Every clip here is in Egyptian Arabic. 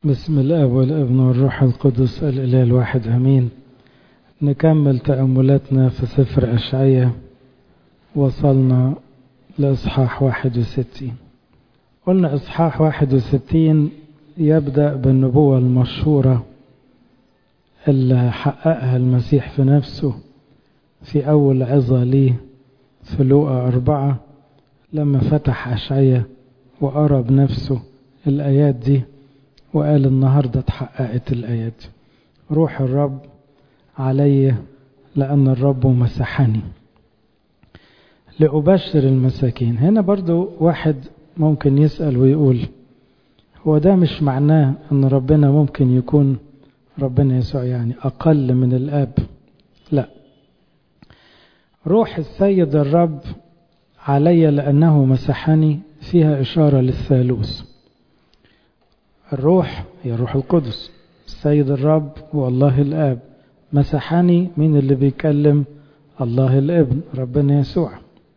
بسم الاب والابن والروح القدس الاله الواحد امين نكمل تاملاتنا في سفر اشعياء وصلنا لاصحاح 61 قلنا اصحاح 61 يبدا بالنبوه المشهوره اللي حققها المسيح في نفسه في اول عظه ليه في لوقا أربعة لما فتح أشعية وقرا بنفسه الآيات دي وقال النهاردة اتحققت الآيات دي روح الرب علي لأن الرب مسحني لأبشر المساكين هنا برضو واحد ممكن يسأل ويقول هو ده مش معناه أن ربنا ممكن يكون ربنا يسوع يعني أقل من الآب لا روح السيد الرب علي لأنه مسحني فيها إشارة للثالوث الروح هي الروح القدس السيد الرب هو الله الآب مسحني من اللي بيكلم الله الابن ربنا يسوع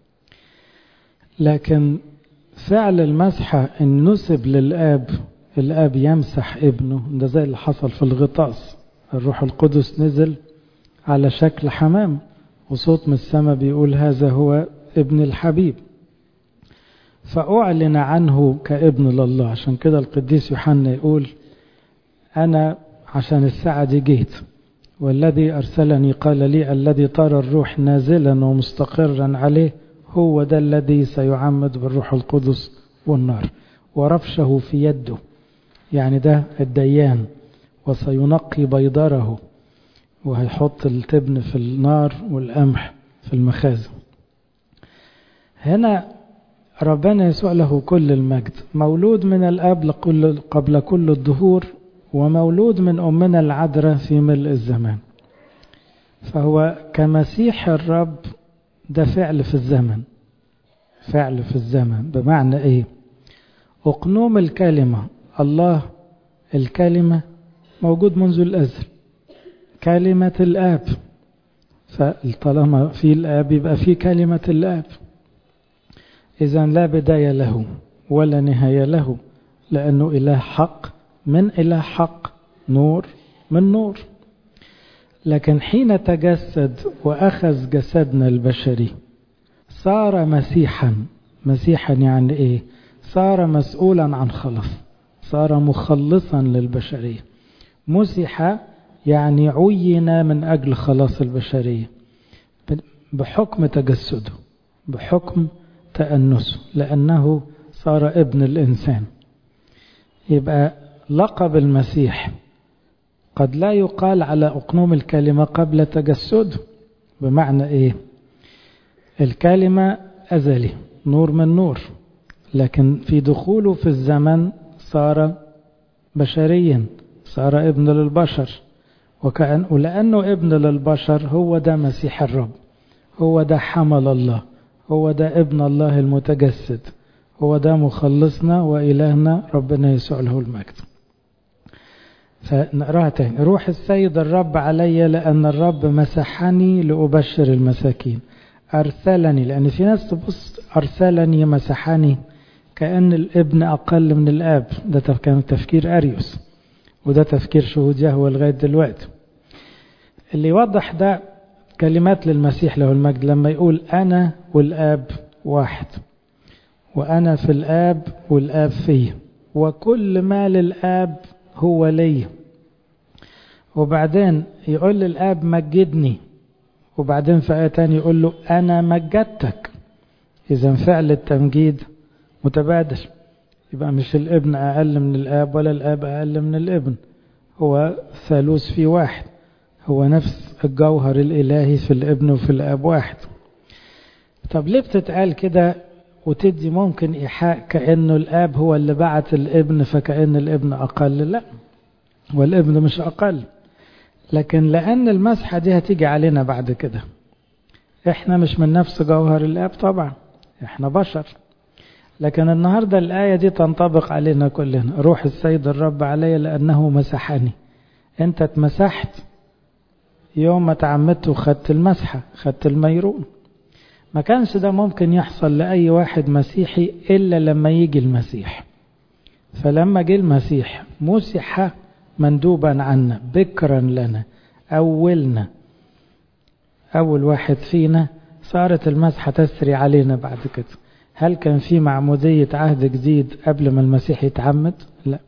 لكن فعل المسحة إن نسب للآب الآب يمسح ابنه ده زي اللي حصل في الغطاس الروح القدس نزل على شكل حمام وصوت من السماء بيقول هذا هو ابن الحبيب فأعلن عنه كابن لله عشان كده القديس يوحنا يقول أنا عشان الساعة دي جيت والذي أرسلني قال لي الذي ترى الروح نازلا ومستقرا عليه هو ده الذي سيعمد بالروح القدس والنار ورفشه في يده يعني ده الديان وسينقي بيضره وهيحط التبن في النار والقمح في المخازن هنا ربنا يسوع له كل المجد مولود من الاب قبل كل الدهور ومولود من امنا العذراء في ملء الزمان فهو كمسيح الرب ده فعل في الزمن فعل في الزمن بمعنى ايه اقنوم الكلمه الله الكلمه موجود منذ الازل كلمة الآب فطالما في الآب يبقى في كلمة الآب إذا لا بداية له ولا نهاية له لأنه إله حق من إله حق نور من نور لكن حين تجسد وأخذ جسدنا البشري صار مسيحا مسيحا يعني إيه صار مسؤولا عن خلص صار مخلصا للبشرية مسح يعني عين من أجل خلاص البشرية بحكم تجسده بحكم تأنسه لأنه صار ابن الإنسان يبقى لقب المسيح قد لا يقال على أقنوم الكلمة قبل تجسده بمعنى إيه الكلمة أزلي نور من نور لكن في دخوله في الزمن صار بشريا صار ابن للبشر وكأن ولأنه ابن للبشر هو ده مسيح الرب هو ده حمل الله هو ده ابن الله المتجسد هو ده مخلصنا وإلهنا ربنا يسوع له المجد فنقراها تاني روح السيد الرب علي لأن الرب مسحني لأبشر المساكين أرسلني لأن في ناس تبص أرسلني مسحني كأن الابن أقل من الآب ده كان تفكير أريوس وده تفكير شهود يهوى لغاية دلوقتي اللي يوضح ده كلمات للمسيح له المجد لما يقول أنا والآب واحد وأنا في الآب والآب فيه وكل ما للآب هو لي وبعدين يقول للآب مجدني وبعدين في آية تاني يقول له أنا مجدتك إذا فعل التمجيد متبادل يبقى مش الابن أقل من الآب ولا الآب أقل من الابن هو ثالوث في واحد هو نفس الجوهر الإلهي في الابن وفي الآب واحد طب ليه بتتقال كده وتدي ممكن إيحاء كأنه الآب هو اللي بعت الابن فكأن الابن أقل لا والابن مش أقل لكن لأن المسحة دي هتيجي علينا بعد كده احنا مش من نفس جوهر الآب طبعا احنا بشر لكن النهاردة الآية دي تنطبق علينا كلنا روح السيد الرب علي لأنه مسحني أنت اتمسحت يوم ما تعمدت وخدت المسحة خدت الميرون ما كانش ده ممكن يحصل لأي واحد مسيحي إلا لما يجي المسيح فلما جه المسيح مسح مندوبا عنا بكرا لنا أولنا أول واحد فينا صارت المسحة تسري علينا بعد كده هل كان في معمودية عهد جديد قبل ما المسيح يتعمد؟ لا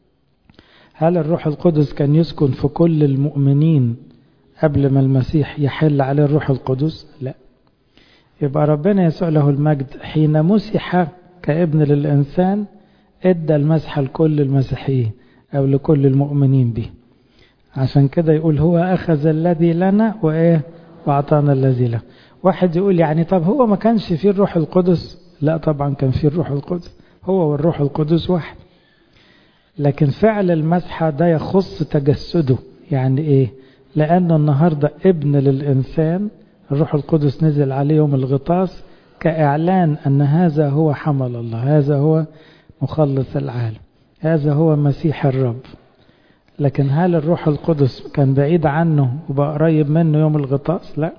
هل الروح القدس كان يسكن في كل المؤمنين قبل ما المسيح يحل عليه الروح القدس؟ لا يبقى ربنا يسوع له المجد حين مسح كابن للإنسان ادى المسح لكل المسيحيين أو لكل المؤمنين به عشان كده يقول هو أخذ الذي لنا وإيه وأعطانا الذي له واحد يقول يعني طب هو ما كانش فيه الروح القدس لا طبعا كان فيه الروح القدس هو والروح القدس واحد لكن فعل المسحة ده يخص تجسده يعني ايه لأنه النهاردة ابن للإنسان الروح القدس نزل عليه يوم الغطاس كإعلان أن هذا هو حمل الله هذا هو مخلص العالم هذا هو مسيح الرب لكن هل الروح القدس كان بعيد عنه وبقى قريب منه يوم الغطاس لا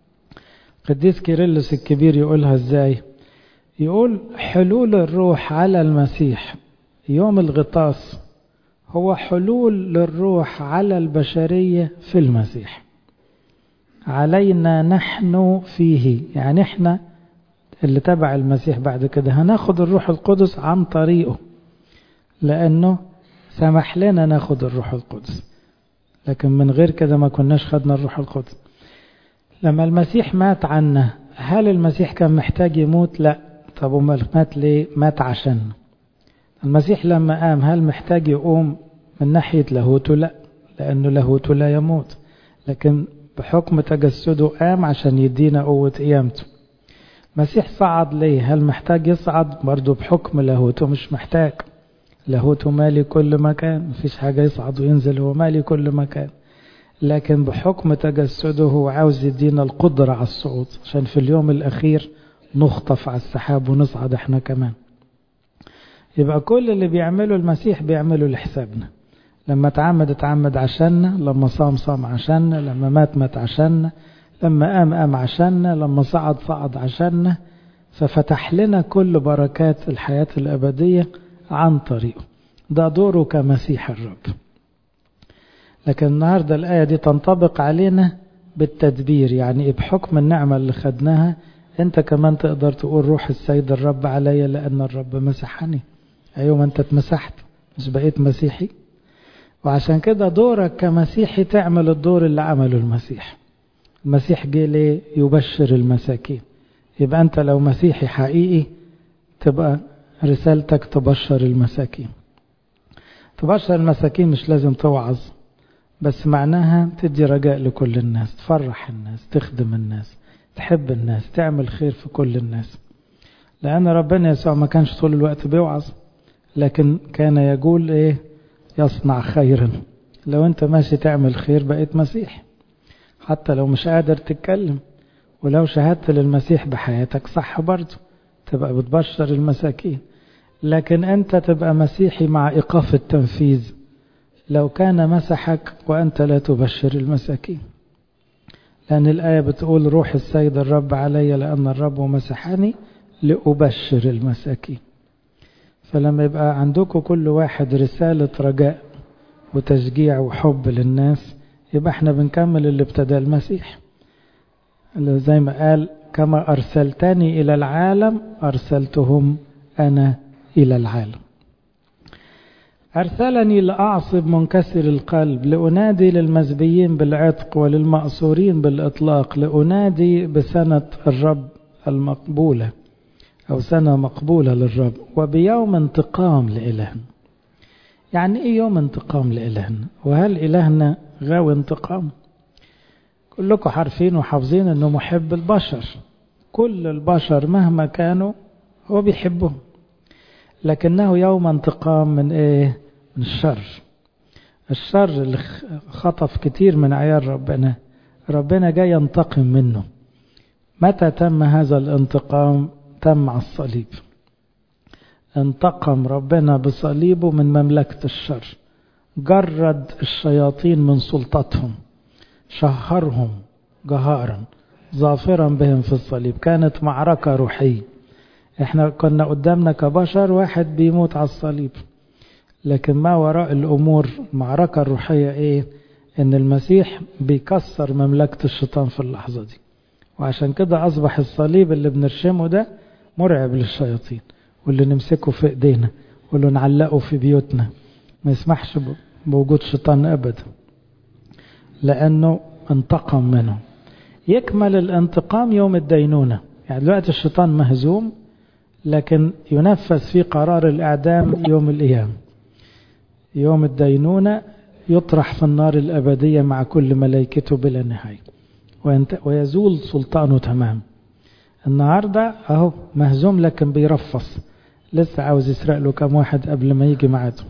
قديس كيرلس الكبير يقولها ازاي يقول حلول الروح على المسيح يوم الغطاس هو حلول للروح على البشرية في المسيح علينا نحن فيه يعني احنا اللي تبع المسيح بعد كده هناخد الروح القدس عن طريقه لأنه سمح لنا ناخد الروح القدس لكن من غير كده ما كناش خدنا الروح القدس لما المسيح مات عنا هل المسيح كان محتاج يموت لا طب امال مات ليه مات عشان المسيح لما قام هل محتاج يقوم من ناحية لاهوته لا لأنه لاهوته لا يموت لكن بحكم تجسده قام عشان يدينا قوة قيامته المسيح صعد ليه هل محتاج يصعد برضه بحكم لاهوته مش محتاج لاهوته مالي كل مكان مفيش حاجة يصعد وينزل هو مالي كل مكان لكن بحكم تجسده هو عاوز يدينا القدرة على الصعود عشان في اليوم الأخير نخطف على السحاب ونصعد احنا كمان يبقى كل اللي بيعمله المسيح بيعمله لحسابنا لما تعمد اتعمد عشاننا لما صام صام عشاننا لما مات مات عشاننا لما قام قام عشاننا لما صعد صعد عشاننا ففتح لنا كل بركات الحياة الأبدية عن طريقه ده دوره كمسيح الرب لكن النهاردة الآية دي تنطبق علينا بالتدبير يعني بحكم النعمة اللي خدناها انت كمان تقدر تقول روح السيد الرب عليا لأن الرب مسحني أيوة ما انت اتمسحت مش بقيت مسيحي وعشان كده دورك كمسيحي تعمل الدور اللي عمله المسيح المسيح جه ليه يبشر المساكين يبقى انت لو مسيحي حقيقي تبقى رسالتك تبشر المساكين تبشر المساكين مش لازم توعظ بس معناها تدي رجاء لكل الناس تفرح الناس تخدم الناس تحب الناس تعمل خير في كل الناس لأن ربنا يسوع ما كانش طول الوقت بيوعظ لكن كان يقول ايه يصنع خيرا لو انت ماشي تعمل خير بقيت مسيح حتى لو مش قادر تتكلم ولو شهدت للمسيح بحياتك صح برضه تبقى بتبشر المساكين لكن انت تبقى مسيحي مع ايقاف التنفيذ لو كان مسحك وانت لا تبشر المساكين لان الايه بتقول روح السيد الرب علي لان الرب مسحني لابشر المساكين فلما يبقى عندكم كل واحد رساله رجاء وتشجيع وحب للناس يبقى احنا بنكمل اللي ابتدى المسيح اللي زي ما قال كما أرسلتني إلى العالم أرسلتهم أنا إلى العالم أرسلني لأعصب منكسر القلب لأنادي للمزبيين بالعتق وللمأسورين بالإطلاق لأنادي بسنة الرب المقبولة أو سنة مقبولة للرب وبيوم انتقام لإلهنا يعني إيه يوم انتقام لإلهنا وهل إلهنا غاوي انتقام كلكم عارفين وحافظين أنه محب البشر كل البشر مهما كانوا هو بيحبهم لكنه يوم انتقام من ايه من الشر الشر اللي خطف كتير من عيال ربنا ربنا جاي ينتقم منه متى تم هذا الانتقام تم على الصليب انتقم ربنا بصليبه من مملكة الشر جرد الشياطين من سلطتهم شهرهم جهارا ظافرا بهم في الصليب كانت معركة روحية احنا كنا قدامنا كبشر واحد بيموت على الصليب لكن ما وراء الأمور المعركة الروحية إيه إن المسيح بيكسر مملكة الشيطان في اللحظة دي وعشان كده أصبح الصليب اللي بنرشمه ده مرعب للشياطين واللي نمسكه في إيدينا واللي نعلقه في بيوتنا ما يسمحش بوجود شيطان أبدا لأنه انتقم منه يكمل الانتقام يوم الدينونة يعني دلوقتي الشيطان مهزوم لكن ينفذ فيه قرار الإعدام يوم القيامة يوم الدينونة يطرح في النار الأبدية مع كل ملائكته بلا نهاية ويزول سلطانه تمام النهاردة أهو مهزوم لكن بيرفص لسه عاوز يسرق له كم واحد قبل ما يجي ميعاده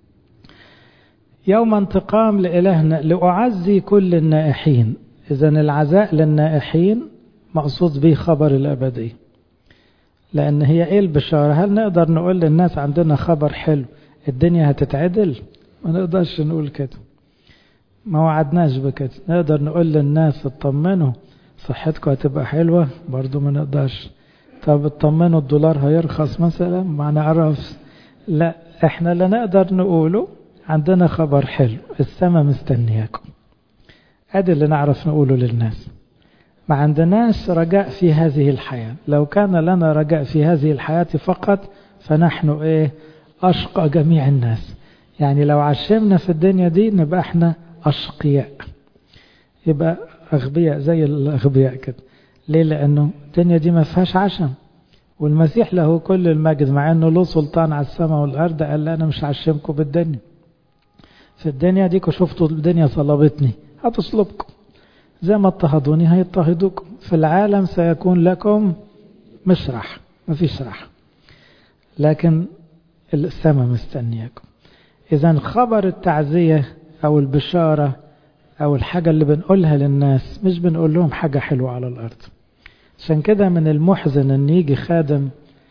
يوم انتقام لإلهنا لأعزي كل النائحين إذا العزاء للنائحين مقصود به خبر الأبدية لأن هي إيه البشارة هل نقدر نقول للناس عندنا خبر حلو الدنيا هتتعدل ما نقدرش نقول كده ما وعدناش بكده نقدر نقول للناس اطمنوا صحتكم هتبقى حلوة برضو ما نقدرش طب اطمنوا الدولار هيرخص مثلا ما نعرفش لا احنا اللي نقدر نقوله عندنا خبر حلو السماء مستنياكم ادي اللي نعرف نقوله للناس ما عندناش رجاء في هذه الحياة لو كان لنا رجاء في هذه الحياة فقط فنحن ايه اشقى جميع الناس يعني لو عشمنا في الدنيا دي نبقى احنا اشقياء يبقى اغبياء زي الاغبياء كده ليه لانه الدنيا دي ما فيهاش عشم والمسيح له كل المجد مع انه له سلطان على السماء والارض قال لا انا مش هعشمكم بالدنيا في الدنيا ديكوا شفتوا الدنيا صلبتني هتصلبكم زي ما اضطهدوني هيضطهدوكم في العالم سيكون لكم مش راحة مفيش راحة لكن السماء مستنياكم إذا خبر التعزية أو البشارة أو الحاجة اللي بنقولها للناس مش بنقول لهم حاجة حلوة على الأرض عشان كده من المحزن أن يجي خادم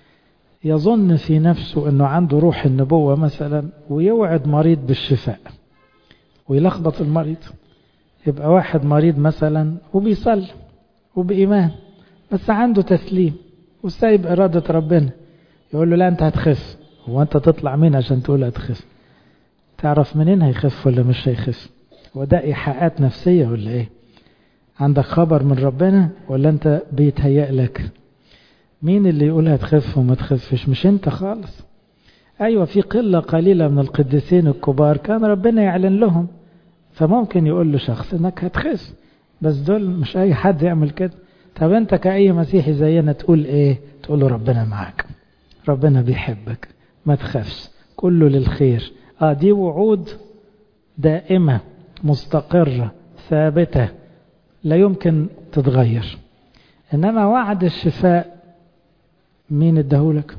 يظن في نفسه أنه عنده روح النبوة مثلا ويوعد مريض بالشفاء ويلخبط المريض يبقى واحد مريض مثلا وبيصلي وبإيمان بس عنده تسليم وسايب إرادة ربنا يقول له لا أنت هتخف هو أنت تطلع مين عشان تقول هتخف تعرف منين هيخف ولا مش هيخف وده إيحاءات نفسية ولا إيه عندك خبر من ربنا ولا أنت بيتهيأ لك مين اللي يقول هتخف وما تخفش مش أنت خالص أيوة في قلة قليلة من القديسين الكبار كان ربنا يعلن لهم فممكن يقول له شخص انك هتخس بس دول مش اي حد يعمل كده طب انت كأي مسيحي زينا تقول ايه تقول له ربنا معاك ربنا بيحبك ما تخافش كله للخير اه دي وعود دائمة مستقرة ثابتة لا يمكن تتغير انما وعد الشفاء مين اداهولك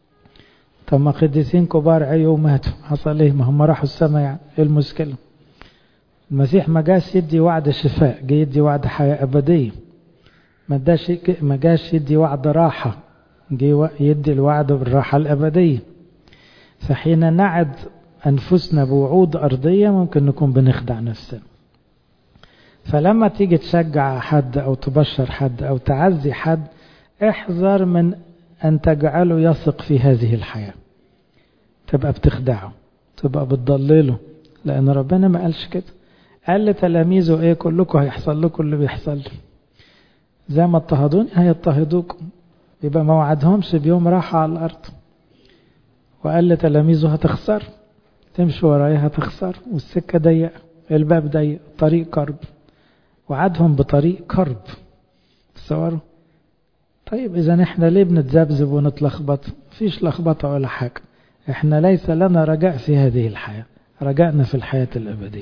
طب ما قديسين كبار عيوا وماتوا حصل ايه ما هم راحوا السماء يعني ايه المشكله المسيح ما جاش يدي وعد شفاء جه يدي وعد حياة أبدية ما اداش ما جاش يدي وعد راحة جه يدي الوعد بالراحة الأبدية فحين نعد أنفسنا بوعود أرضية ممكن نكون بنخدع نفسنا فلما تيجي تشجع حد أو تبشر حد أو تعزي حد احذر من أن تجعله يثق في هذه الحياة تبقى بتخدعه تبقى بتضلله لأن ربنا ما قالش كده قال لتلاميذه ايه كلكم هيحصل لكم اللي بيحصل لي زي ما اضطهدوني هيضطهدوكم يبقى ما وعدهمش بيوم راحة على الأرض وقال لتلاميذه هتخسر تمشي ورايا هتخسر والسكة ضيقة الباب ضيق طريق كرب وعدهم بطريق كرب تصوروا طيب إذا احنا ليه بنتذبذب ونتلخبط فيش لخبطة ولا حاجة احنا ليس لنا رجاء في هذه الحياة رجائنا في الحياة الأبدية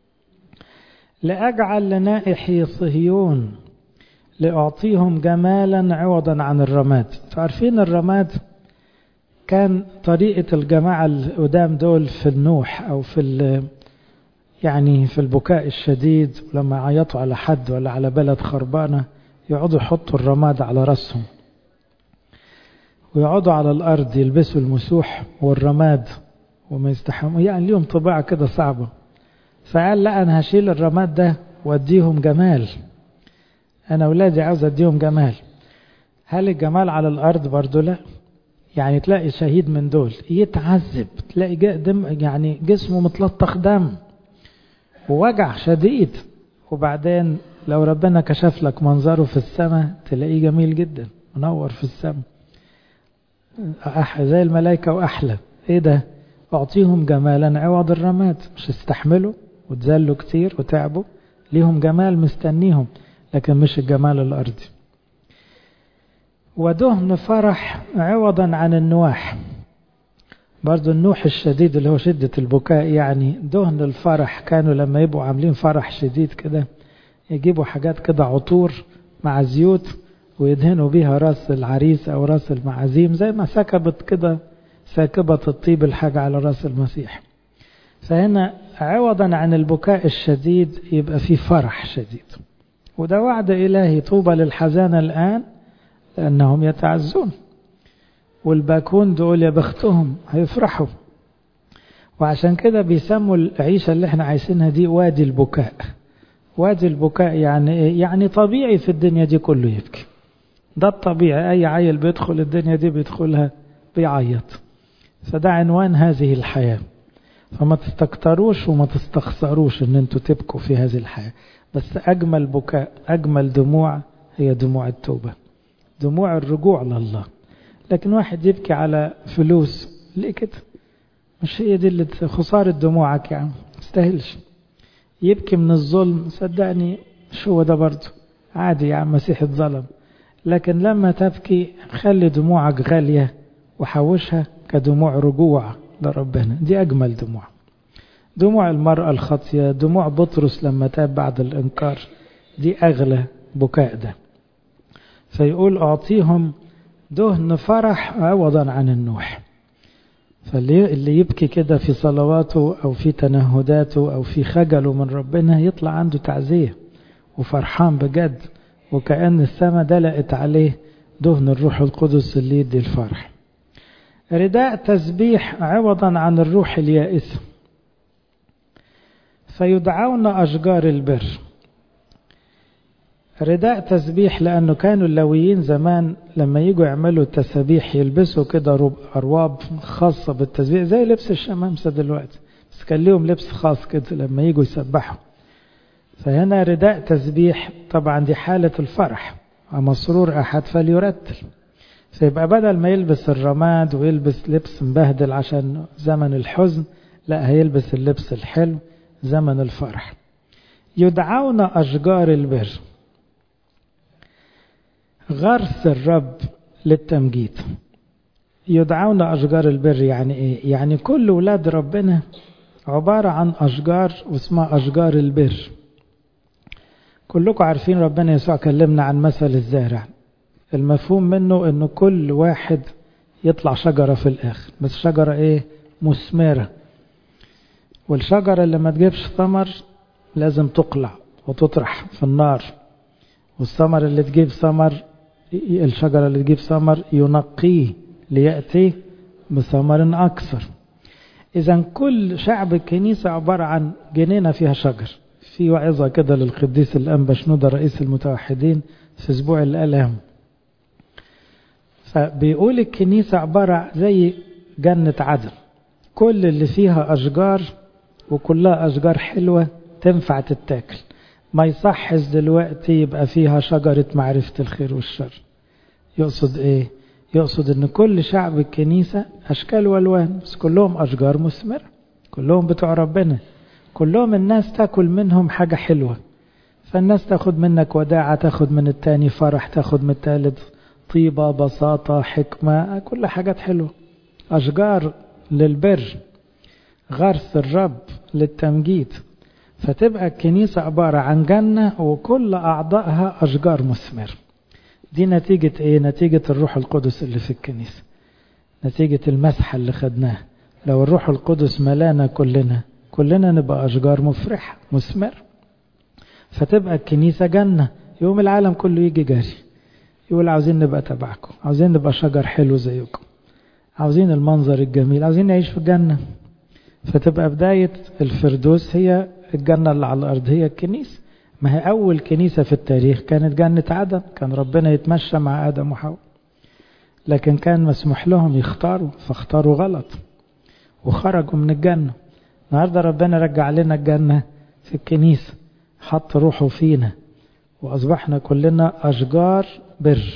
لأجعل لنائحي صهيون لأعطيهم جمالا عوضا عن الرماد تعرفين الرماد كان طريقة الجماعة القدام دول في النوح أو في يعني في البكاء الشديد لما يعيطوا على حد ولا على بلد خربانة يقعدوا يحطوا الرماد على رأسهم ويقعدوا على الأرض يلبسوا المسوح والرماد وما يستحموا يعني ليهم طباع كده صعبة فقال لا أنا هشيل الرماد ده واديهم جمال أنا أولادي عاوز أديهم جمال هل الجمال على الأرض برضو لا يعني تلاقي شهيد من دول يتعذب تلاقي دم يعني جسمه متلطخ دم ووجع شديد وبعدين لو ربنا كشف لك منظره في السماء تلاقيه جميل جدا منور في السماء زي الملائكة وأحلى إيه ده أعطيهم جمالا عوض الرماد مش استحملوا وتزلوا كتير وتعبوا ليهم جمال مستنيهم لكن مش الجمال الأرضي ودهن فرح عوضا عن النواح برضو النوح الشديد اللي هو شدة البكاء يعني دهن الفرح كانوا لما يبقوا عاملين فرح شديد كده يجيبوا حاجات كده عطور مع زيوت ويدهنوا بيها راس العريس أو راس المعازيم زي ما سكبت كده ساكبة الطيب الحاجة على راس المسيح فهنا عوضا عن البكاء الشديد يبقى في فرح شديد وده وعد إلهي طوبى للحزانة الآن لأنهم يتعزون والباكون دول يا بختهم هيفرحوا وعشان كده بيسموا العيشة اللي احنا عايشينها دي وادي البكاء وادي البكاء يعني ايه؟ يعني طبيعي في الدنيا دي كله يبكي ده الطبيعي أي عيل بيدخل الدنيا دي بيدخلها بيعيط فده عنوان هذه الحياة فما تستكتروش وما تستخسروش ان انتوا تبكوا في هذه الحياة بس أجمل بكاء أجمل دموع هي دموع التوبة دموع الرجوع لله لكن واحد يبكي على فلوس ليه كده مش هي دي اللي خسارة دموعك يعني مستاهلش يبكي من الظلم صدقني مش هو ده برضه عادي يا عم مسيح اتظلم لكن لما تبكي خلي دموعك غالية وحوشها كدموع رجوع لربنا دي أجمل دموع دموع المرأة الخاطية دموع بطرس لما تاب بعد الإنكار دي أغلى بكاء ده فيقول أعطيهم دهن فرح عوضا عن النوح فاللي اللي يبكي كده في صلواته أو في تنهداته أو في خجله من ربنا يطلع عنده تعزية وفرحان بجد وكأن السماء دلقت عليه دهن الروح القدس اللي يدي الفرح رداء تسبيح عوضا عن الروح اليائسة فيدعون أشجار البر رداء تسبيح لأنه كانوا اللويين زمان لما يجوا يعملوا التسابيح يلبسوا كده أرواب خاصة بالتسبيح زي لبس الشمامسة دلوقتي بس كان لهم لبس خاص كده لما يجوا يسبحوا فهنا رداء تسبيح طبعا دي حالة الفرح مسرور أحد فليرتل فيبقى بدل ما يلبس الرماد ويلبس لبس مبهدل عشان زمن الحزن لا هيلبس اللبس الحلو زمن الفرح يدعون أشجار البر غرس الرب للتمجيد يدعون أشجار البر يعني إيه؟ يعني كل ولاد ربنا عبارة عن أشجار واسمها أشجار البر كلكم عارفين ربنا يسوع كلمنا عن مثل الزارع المفهوم منه انه كل واحد يطلع شجرة في الاخر بس شجرة ايه مثمرة والشجرة اللي ما تجيبش ثمر لازم تقلع وتطرح في النار والثمر اللي تجيب ثمر الشجرة اللي تجيب ثمر ينقيه ليأتي بثمر أكثر إذا كل شعب الكنيسة عبارة عن جنينة فيها شجر في وعظة كده للقديس الأنبا شنودة رئيس المتوحدين في أسبوع الألام فبيقول الكنيسة عبارة زي جنة عدن كل اللي فيها أشجار وكلها أشجار حلوة تنفع تتاكل ما يصحش دلوقتي يبقى فيها شجرة معرفة الخير والشر يقصد ايه يقصد ان كل شعب الكنيسة اشكال والوان بس كلهم اشجار مثمرة كلهم بتوع ربنا كلهم الناس تاكل منهم حاجة حلوة فالناس تاخد منك وداعة تاخد من التاني فرح تاخد من التالت طيبة بساطة حكمة كل حاجات حلوة أشجار للبر غرس الرب للتمجيد فتبقى الكنيسة عبارة عن جنة وكل أعضائها أشجار مثمر دي نتيجة إيه؟ نتيجة الروح القدس اللي في الكنيسة نتيجة المسحة اللي خدناها لو الروح القدس ملانا كلنا كلنا نبقى أشجار مفرحة مثمر فتبقى الكنيسة جنة يوم العالم كله يجي جري يقول عاوزين نبقى تبعكم عاوزين نبقى شجر حلو زيكم عاوزين المنظر الجميل عاوزين نعيش في الجنة فتبقى بداية الفردوس هي الجنة اللي على الأرض هي الكنيسة ما هي أول كنيسة في التاريخ كانت جنة عدن كان ربنا يتمشى مع آدم وحواء لكن كان مسموح لهم يختاروا فاختاروا غلط وخرجوا من الجنة النهاردة ربنا رجع لنا الجنة في الكنيسة حط روحه فينا وأصبحنا كلنا أشجار بر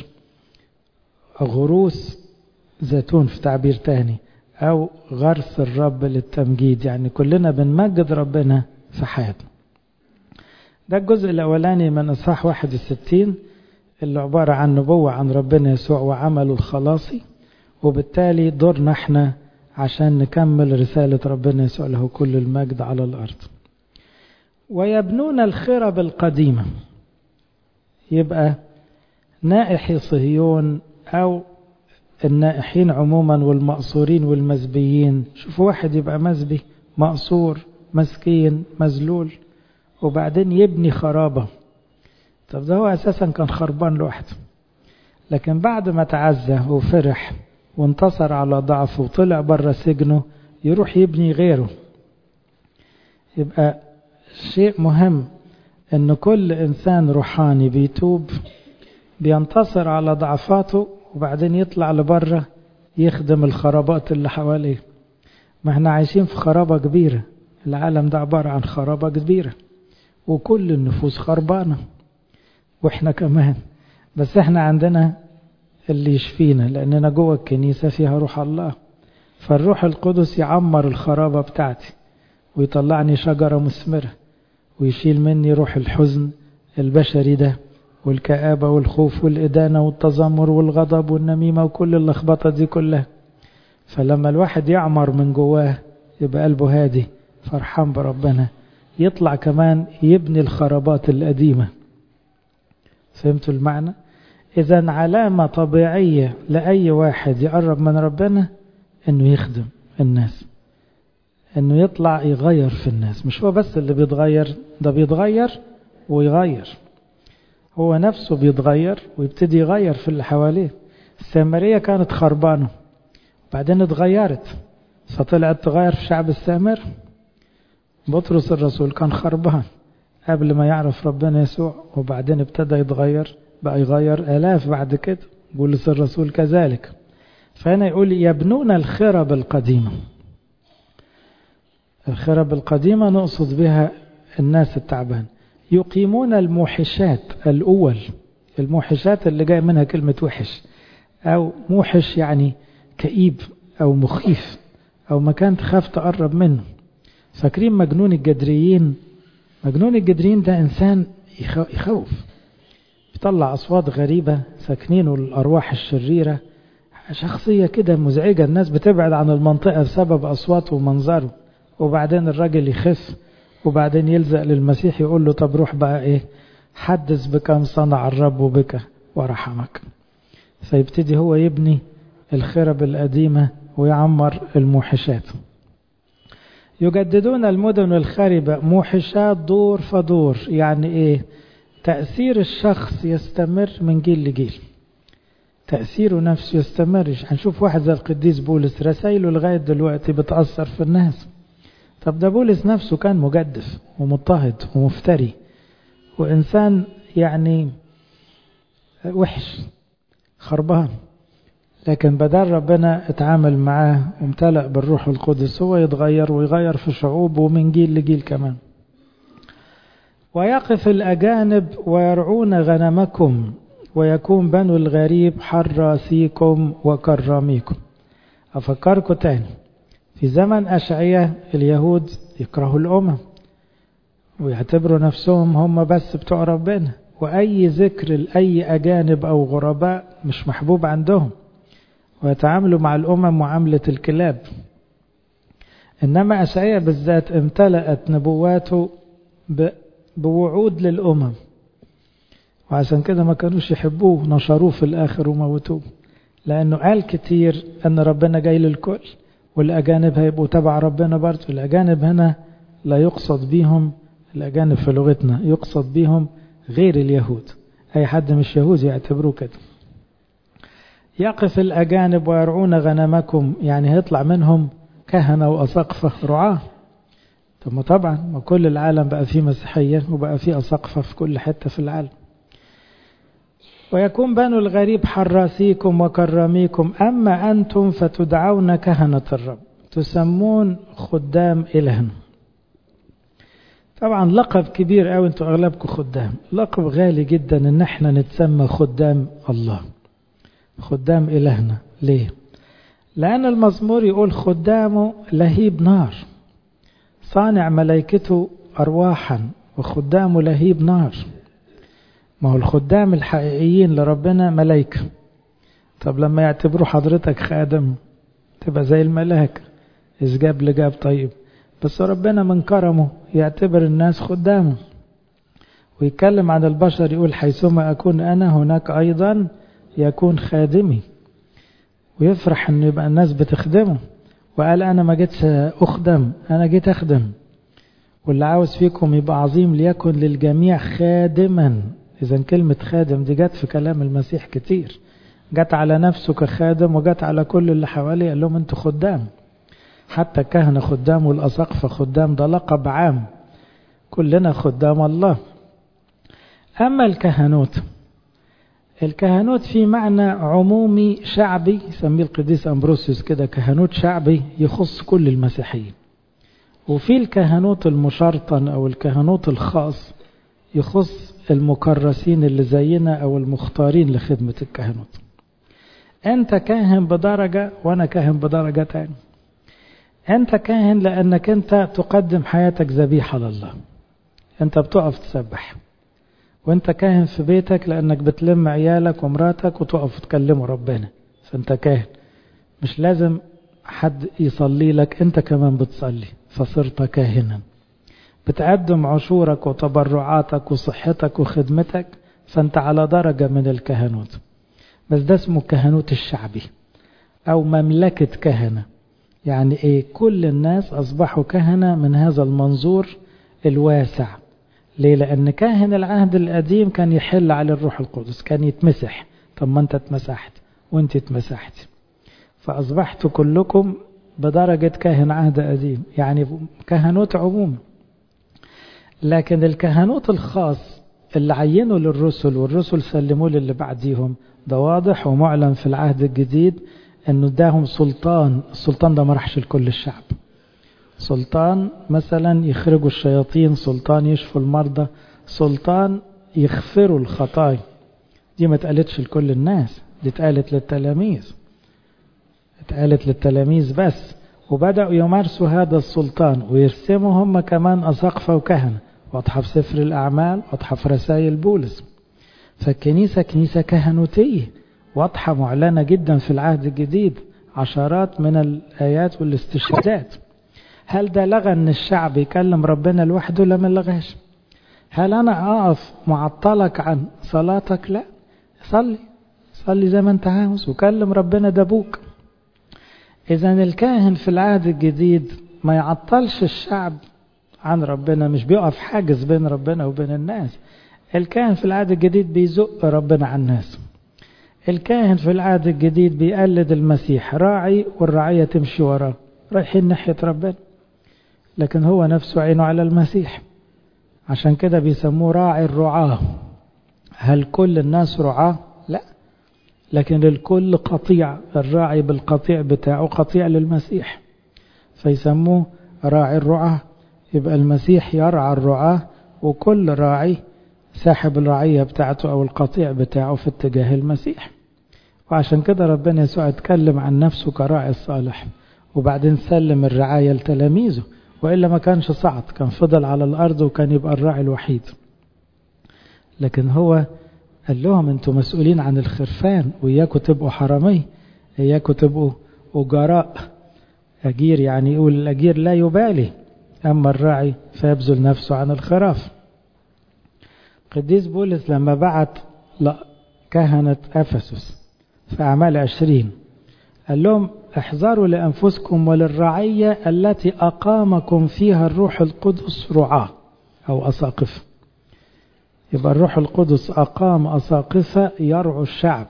غروس زيتون في تعبير تاني أو غرس الرب للتمجيد يعني كلنا بنمجد ربنا في حياتنا ده الجزء الأولاني من إصحاح 61 اللي عبارة عن نبوة عن ربنا يسوع وعمله الخلاصي وبالتالي دورنا احنا عشان نكمل رسالة ربنا يسوع له كل المجد على الأرض ويبنون الخرب القديمة يبقى نائحي صهيون أو النائحين عموما والمقصورين والمزبيين شوفوا واحد يبقى مزبي مقصور مسكين مذلول وبعدين يبني خرابة طب ده هو أساسا كان خربان لوحده لكن بعد ما تعزى وفرح وانتصر على ضعفه وطلع بره سجنه يروح يبني غيره يبقى شيء مهم ان كل انسان روحاني بيتوب بينتصر على ضعفاته وبعدين يطلع لبره يخدم الخرابات اللي حواليه ما احنا عايشين في خرابة كبيرة العالم ده عبارة عن خرابة كبيرة وكل النفوس خربانة واحنا كمان بس احنا عندنا اللي يشفينا لاننا جوه الكنيسة فيها روح الله فالروح القدس يعمر الخرابة بتاعتي ويطلعني شجرة مثمرة ويشيل مني روح الحزن البشري ده والكآبة والخوف والإدانة والتذمر والغضب والنميمة وكل اللخبطة دي كلها فلما الواحد يعمر من جواه يبقى قلبه هادي فرحان بربنا يطلع كمان يبني الخرابات القديمة فهمتوا المعنى؟ إذا علامة طبيعية لأي واحد يقرب من ربنا إنه يخدم الناس إنه يطلع يغير في الناس مش هو بس اللي بيتغير ده بيتغير ويغير هو نفسه بيتغير ويبتدي يغير في اللي حواليه السامرية كانت خربانة بعدين اتغيرت فطلعت تغير في شعب السامر بطرس الرسول كان خربان قبل ما يعرف ربنا يسوع وبعدين ابتدى يتغير بقى يغير آلاف بعد كده بولس الرسول كذلك فهنا يقول يبنون الخرب القديمة الخرب القديمة نقصد بها الناس التعبان يقيمون الموحشات الأول الموحشات اللي جاي منها كلمة وحش أو موحش يعني كئيب أو مخيف أو مكان تخاف تقرب منه فاكرين مجنون الجدريين مجنون الجدريين ده إنسان يخوف يطلع أصوات غريبة ساكنينه الأرواح الشريرة شخصية كده مزعجة الناس بتبعد عن المنطقة بسبب أصواته ومنظره وبعدين الراجل يخف وبعدين يلزق للمسيح يقول له طب روح بقى ايه حدث بكم صنع الرب بك ورحمك فيبتدي هو يبني الخرب القديمة ويعمر الموحشات يجددون المدن الخاربة موحشات دور فدور يعني ايه تأثير الشخص يستمر من جيل لجيل تأثيره نفسه يستمر هنشوف واحد زي القديس بولس رسائله لغاية دلوقتي بتأثر في الناس طب ده بولس نفسه كان مجدف ومضطهد ومفتري وإنسان يعني وحش خربان لكن بدل ربنا اتعامل معاه وامتلأ بالروح القدس هو يتغير ويغير في شعوب ومن جيل لجيل كمان ويقف الأجانب ويرعون غنمكم ويكون بنو الغريب حراسيكم وكراميكم أفكركم تاني في زمن أشعية اليهود يكرهوا الأمم ويعتبروا نفسهم هم بس بتوع ربنا وأي ذكر لأي أجانب أو غرباء مش محبوب عندهم ويتعاملوا مع الأمم معاملة الكلاب إنما أشعية بالذات امتلأت نبواته بوعود للأمم وعشان كده ما كانوش يحبوه نشروه في الآخر وموتوه لأنه قال كتير أن ربنا جاي للكل والأجانب هيبقوا تبع ربنا برضه الأجانب هنا لا يقصد بيهم الأجانب في لغتنا يقصد بيهم غير اليهود أي حد مش يهودي يعتبروه كده يقف الأجانب ويرعون غنمكم يعني هيطلع منهم كهنة وأساقفة رعاة طب ما طبعا ما كل العالم بقى فيه مسيحية وبقى فيه أساقفة في كل حتة في العالم ويكون بنو الغريب حراسيكم وكراميكم أما أنتم فتدعون كهنة الرب تسمون خدام إلهنا طبعا لقب كبير قوي انتوا اغلبكم خدام لقب غالي جدا ان احنا نتسمى خدام الله خدام الهنا ليه لان المزمور يقول خدامه لهيب نار صانع ملائكته ارواحا وخدامه لهيب نار ما هو الخدام الحقيقيين لربنا ملائكه طب لما يعتبروا حضرتك خادم تبقى زي الملاك إذ جاب لجاب طيب بس ربنا من كرمه يعتبر الناس خدامه ويتكلم عن البشر يقول حيثما أكون أنا هناك أيضا يكون خادمي ويفرح أن يبقى الناس بتخدمه وقال أنا ما جيتش أخدم أنا جيت أخدم واللي عاوز فيكم يبقى عظيم ليكن للجميع خادما إذا كلمة خادم دي جت في كلام المسيح كتير جت على نفسه كخادم وجت على كل اللي حواليه قال لهم انتوا خدام حتى كهنة خدام والأساقفة خدام ده لقب عام كلنا خدام الله أما الكهنوت الكهنوت في معنى عمومي شعبي يسميه القديس أمبروسيوس كده كهنوت شعبي يخص كل المسيحيين وفي الكهنوت المشرطن أو الكهنوت الخاص يخص المكرسين اللي زينا أو المختارين لخدمة الكهنوت أنت كاهن بدرجة وأنا كاهن بدرجة تاني أنت كاهن لأنك أنت تقدم حياتك ذبيحة لله أنت بتقف تسبح وأنت كاهن في بيتك لأنك بتلم عيالك ومراتك وتقف تكلموا ربنا فأنت كاهن مش لازم حد يصلي لك أنت كمان بتصلي فصرت كاهنا بتقدم عشورك وتبرعاتك وصحتك وخدمتك فأنت على درجة من الكهنوت بس ده اسمه الكهنوت الشعبي أو مملكة كهنة يعني إيه كل الناس أصبحوا كهنة من هذا المنظور الواسع ليه لأن كاهن العهد القديم كان يحل على الروح القدس كان يتمسح طب ما أنت اتمسحت وأنت اتمسحت فأصبحتوا كلكم بدرجة كاهن عهد قديم يعني كهنوت عموم لكن الكهنوت الخاص اللي عينوا للرسل والرسل سلموا للي بعديهم ده واضح ومعلن في العهد الجديد انه اداهم سلطان السلطان ده ما راحش لكل الشعب سلطان مثلا يخرجوا الشياطين سلطان يشفوا المرضى سلطان يغفروا الخطايا دي ما اتقالتش لكل الناس دي اتقالت للتلاميذ اتقالت للتلاميذ بس وبدأوا يمارسوا هذا السلطان ويرسموا هم كمان أساقفة وكهنة واضحة في سفر الأعمال واضحة في رسائل بولس فالكنيسة كنيسة كهنوتية واضحة معلنة جدا في العهد الجديد عشرات من الآيات والاستشهادات هل ده لغى أن الشعب يكلم ربنا لوحده لا ما لغاش هل أنا أقف معطلك عن صلاتك لا صلي صلي زي ما أنت عاوز وكلم ربنا ده أبوك إذا الكاهن في العهد الجديد ما يعطلش الشعب عن ربنا مش بيقف حاجز بين ربنا وبين الناس الكاهن في العهد الجديد بيزق ربنا عن الناس الكاهن في العهد الجديد بيقلد المسيح راعي والرعية تمشي وراه رايحين ناحية ربنا لكن هو نفسه عينه على المسيح عشان كده بيسموه راعي الرعاة هل كل الناس رعاة؟ لا لكن الكل قطيع الراعي بالقطيع بتاعه قطيع للمسيح فيسموه راعي الرعاة يبقى المسيح يرعى الرعاة وكل راعي ساحب الرعية بتاعته أو القطيع بتاعه في اتجاه المسيح وعشان كده ربنا يسوع اتكلم عن نفسه كراعي الصالح وبعدين سلم الرعاية لتلاميذه وإلا ما كانش صعد كان فضل على الأرض وكان يبقى الراعي الوحيد لكن هو قال لهم انتوا مسؤولين عن الخرفان وإياكوا تبقوا حرامي إياكوا تبقوا أجراء أجير يعني يقول الأجير لا يبالي أما الراعي فيبذل نفسه عن الخراف قديس بولس لما بعت كهنة أفسس في أعمال عشرين قال لهم احذروا لأنفسكم وللرعية التي أقامكم فيها الروح القدس رعاة أو أساقفة يبقى الروح القدس أقام أساقفة يرعوا الشعب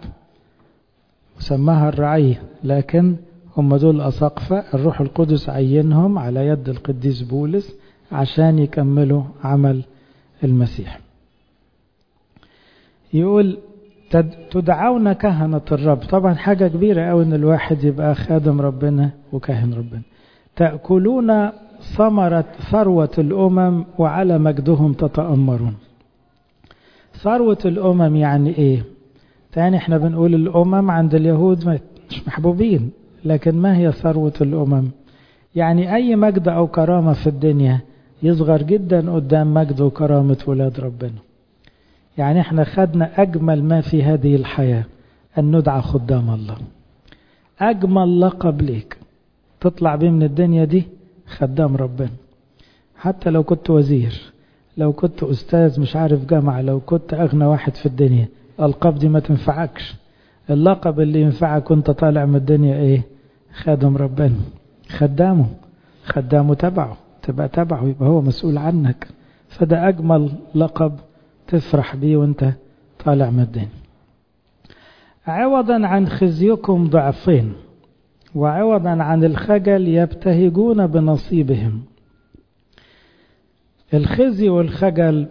وسماها الرعية لكن هم دول أساقفة الروح القدس عينهم على يد القديس بولس عشان يكملوا عمل المسيح يقول تدعون كهنة الرب طبعا حاجة كبيرة أوي إن الواحد يبقى خادم ربنا وكاهن ربنا تأكلون ثمرة ثروة الأمم وعلى مجدهم تتأمرون ثروة الأمم يعني إيه تاني احنا بنقول الأمم عند اليهود مش محبوبين لكن ما هي ثروة الأمم يعني أي مجد أو كرامة في الدنيا يصغر جدا قدام مجد وكرامة ولاد ربنا يعني احنا خدنا أجمل ما في هذه الحياة أن ندعى خدام الله أجمل لقب ليك تطلع بيه من الدنيا دي خدام ربنا حتى لو كنت وزير لو كنت أستاذ مش عارف جامعة لو كنت أغنى واحد في الدنيا الألقاب دي ما تنفعكش اللقب اللي ينفعك وانت طالع من الدنيا ايه خادم ربنا خدامه خدامه تبعه تبقى تبعه يبقى هو مسؤول عنك فده أجمل لقب تفرح بيه وانت طالع من الدنيا عوضا عن خزيكم ضعفين وعوضا عن الخجل يبتهجون بنصيبهم الخزي والخجل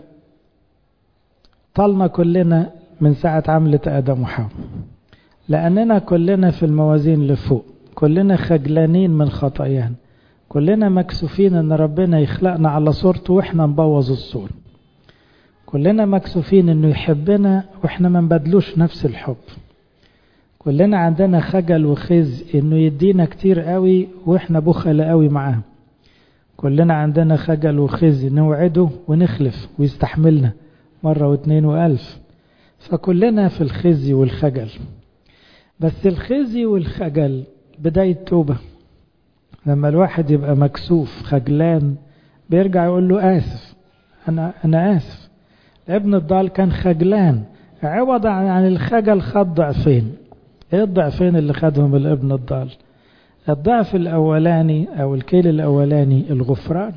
طالنا كلنا من ساعة عملة آدم وحواء لأننا كلنا في الموازين لفوق كلنا خجلانين من خطايانا كلنا مكسوفين ان ربنا يخلقنا على صورته واحنا نبوظ الصورة كلنا مكسوفين انه يحبنا واحنا ما نبدلوش نفس الحب كلنا عندنا خجل وخزي انه يدينا كتير قوي واحنا بخل قوي معاه كلنا عندنا خجل وخزي نوعده ونخلف ويستحملنا مرة واثنين وألف فكلنا في الخزي والخجل بس الخزي والخجل بداية توبة لما الواحد يبقى مكسوف خجلان بيرجع يقول له آسف أنا, أنا آسف ابن الضال كان خجلان عوض عن الخجل خد ضعفين ايه الضعفين اللي خدهم الابن الضال الضعف الاولاني او الكيل الاولاني الغفران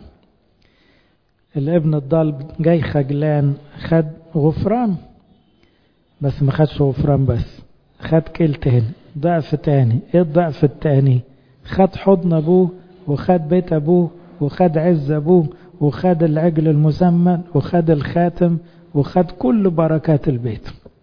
الابن الضال جاي خجلان خد غفران بس ما خدش غفران بس خد كيل تاني ضعف تاني ايه الضعف التاني خد حضن ابوه وخد بيت ابوه وخد عز ابوه وخد العجل المسمن وخد الخاتم وخد كل بركات البيت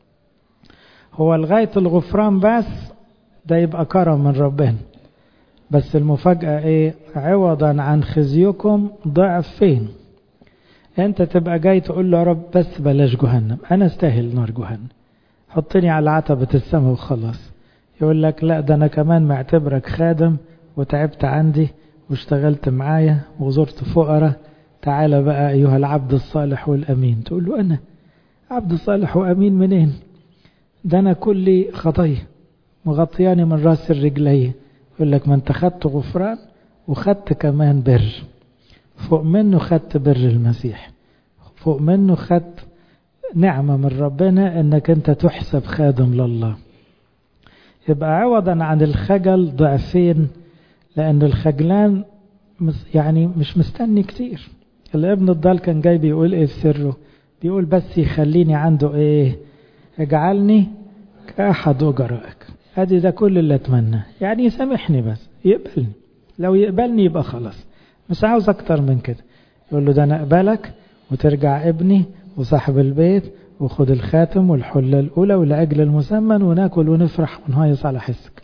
هو لغاية الغفران بس ده يبقى كرم من ربنا بس المفاجأة ايه عوضا عن خزيكم ضعف فين انت تبقى جاي تقول له يا رب بس بلاش جهنم انا استاهل نار جهنم حطني على عتبة السماء وخلاص يقول لك لا ده انا كمان معتبرك خادم وتعبت عندي واشتغلت معايا وزرت فقراء تعالى بقى ايها العبد الصالح والامين تقول له انا عبد صالح وامين منين ده انا كلي خطيه مغطياني من راس الرجلي يقول لك ما انت خدت غفران وخدت كمان بر فوق منه خدت بر المسيح فوق منه خدت نعمة من ربنا انك انت تحسب خادم لله يبقى عوضا عن الخجل ضعفين لان الخجلان يعني مش مستني كتير الابن الضال كان جاي بيقول ايه في سره بيقول بس يخليني عنده ايه اجعلني كأحد أجرائك ادي ده كل اللي اتمناه يعني يسامحني بس يقبلني لو يقبلني يبقى خلاص مش عاوز اكتر من كده يقول له ده انا اقبلك وترجع ابني وصاحب البيت وخد الخاتم والحلة الأولى والعجل المسمن وناكل ونفرح ونهيص على حسك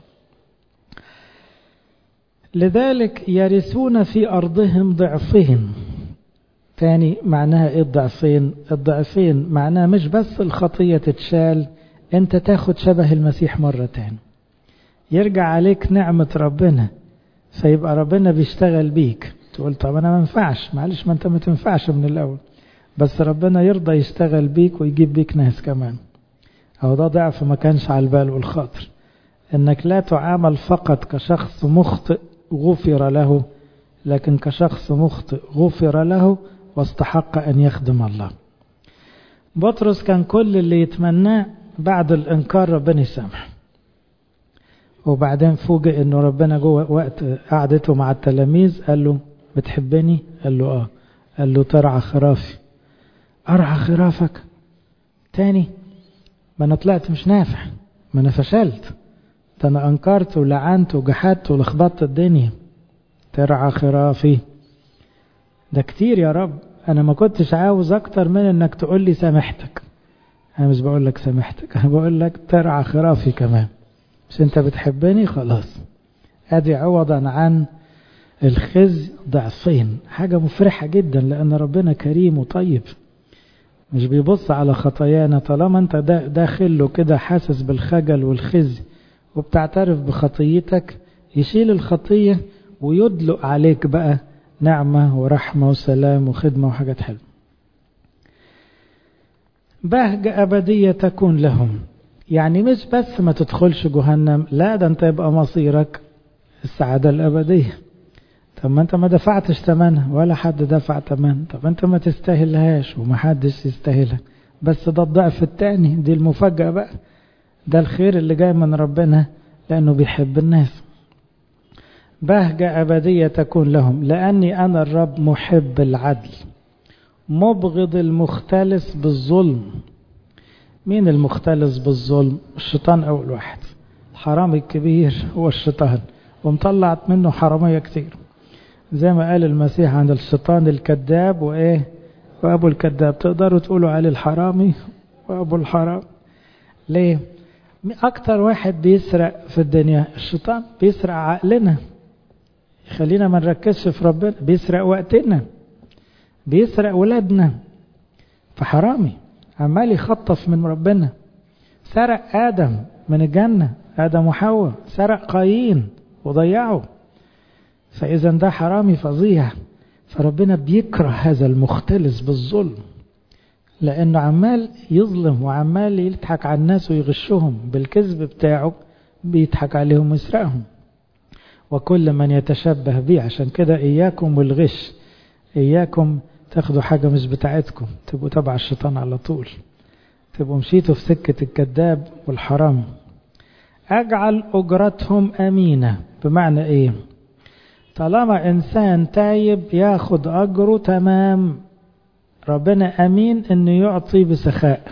لذلك يرثون في أرضهم ضعفين تاني معناها ايه الضعفين الضعفين معناها مش بس الخطية تتشال انت تاخد شبه المسيح مرة تاني يرجع عليك نعمة ربنا فيبقى ربنا بيشتغل بيك تقول طب انا ما ينفعش معلش ما انت ما تنفعش من الاول بس ربنا يرضى يشتغل بيك ويجيب بيك ناس كمان او ده ضعف ما كانش على البال والخاطر انك لا تعامل فقط كشخص مخطئ غفر له لكن كشخص مخطئ غفر له واستحق أن يخدم الله بطرس كان كل اللي يتمناه بعد الإنكار ربنا يسامح وبعدين فوجئ انه ربنا جوه وقت قعدته مع التلاميذ قال له بتحبني قال له اه قال له ترعى خرافي ارعى خرافك تاني ما انا طلعت مش نافع ما انا فشلت ده انا انكرت ولعنت وجحدت ولخبطت الدنيا ترعى خرافي ده كتير يا رب انا ما كنتش عاوز اكتر من انك تقول لي سامحتك أنا مش بقول لك سامحتك أنا بقول لك ترعى خرافي كمان مش أنت بتحبني خلاص أدي عوضا عن الخزي ضعفين حاجة مفرحة جدا لأن ربنا كريم وطيب مش بيبص على خطايانا طالما أنت داخل له كده حاسس بالخجل والخزي وبتعترف بخطيتك يشيل الخطية ويدلق عليك بقى نعمة ورحمة وسلام وخدمة وحاجات حلوة بهجة أبدية تكون لهم يعني مش بس ما تدخلش جهنم لا ده انت يبقى مصيرك السعادة الأبدية طب ما انت ما دفعتش ثمنها ولا حد دفع ثمنها طب انت ما تستاهلهاش ومحدش يستاهلها بس ده الضعف التاني دي المفاجأة بقى ده الخير اللي جاي من ربنا لأنه بيحب الناس بهجة أبدية تكون لهم لأني أنا الرب محب العدل مبغض المختلس بالظلم مين المختلس بالظلم الشيطان أول واحد الحرامي الكبير هو الشيطان ومطلعت منه حرامية كتير زي ما قال المسيح عن الشيطان الكذاب وإيه وأبو الكذاب تقدروا تقولوا عليه الحرامي وأبو الحرام ليه أكتر واحد بيسرق في الدنيا الشيطان بيسرق عقلنا يخلينا ما نركزش في ربنا بيسرق وقتنا بيسرق ولادنا فحرامي عمال يخطف من ربنا سرق آدم من الجنة آدم وحواء سرق قايين وضيعه فإذا ده حرامي فظيع فربنا بيكره هذا المختلس بالظلم لأنه عمال يظلم وعمال يضحك على الناس ويغشهم بالكذب بتاعه بيضحك عليهم ويسرقهم وكل من يتشبه به عشان كده إياكم والغش إياكم تاخدوا حاجة مش بتاعتكم تبقوا تبع الشيطان على طول تبقوا مشيتوا في سكة الكذاب والحرام أجعل أجرتهم أمينة بمعنى إيه طالما إنسان تايب ياخد أجره تمام ربنا أمين إنه يعطي بسخاء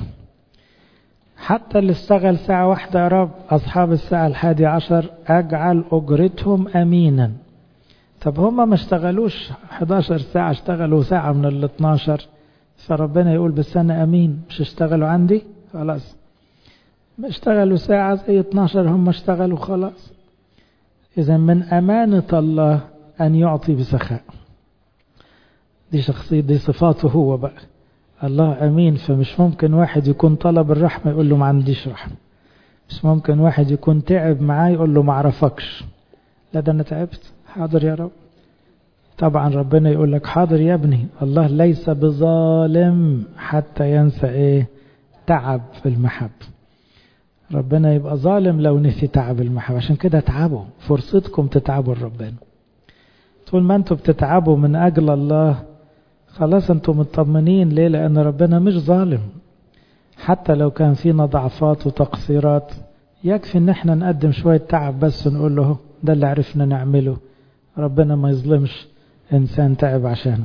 حتى اللي اشتغل ساعة واحدة يا رب أصحاب الساعة الحادي عشر أجعل أجرتهم أمينا طب هما ما اشتغلوش 11 ساعة اشتغلوا ساعة من ال 12 فربنا يقول بس أنا أمين مش اشتغلوا عندي خلاص اشتغلوا ساعة زي 12 هم اشتغلوا خلاص إذا من أمانة الله أن يعطي بسخاء دي شخصية دي صفاته هو بقى الله أمين فمش ممكن واحد يكون طلب الرحمة يقول له ما عنديش رحمة مش ممكن واحد يكون تعب معاه يقول له ما عرفكش لا ده أنا تعبت حاضر يا رب طبعا ربنا يقول لك حاضر يا ابني الله ليس بظالم حتى ينسى ايه تعب في المحب ربنا يبقى ظالم لو نسي تعب المحب عشان كده اتعبوا فرصتكم تتعبوا لربنا طول ما انتوا بتتعبوا من اجل الله خلاص انتوا مطمنين ليه لان ربنا مش ظالم حتى لو كان فينا ضعفات وتقصيرات يكفي ان احنا نقدم شوية تعب بس نقول له ده اللي عرفنا نعمله ربنا ما يظلمش إنسان تعب عشانه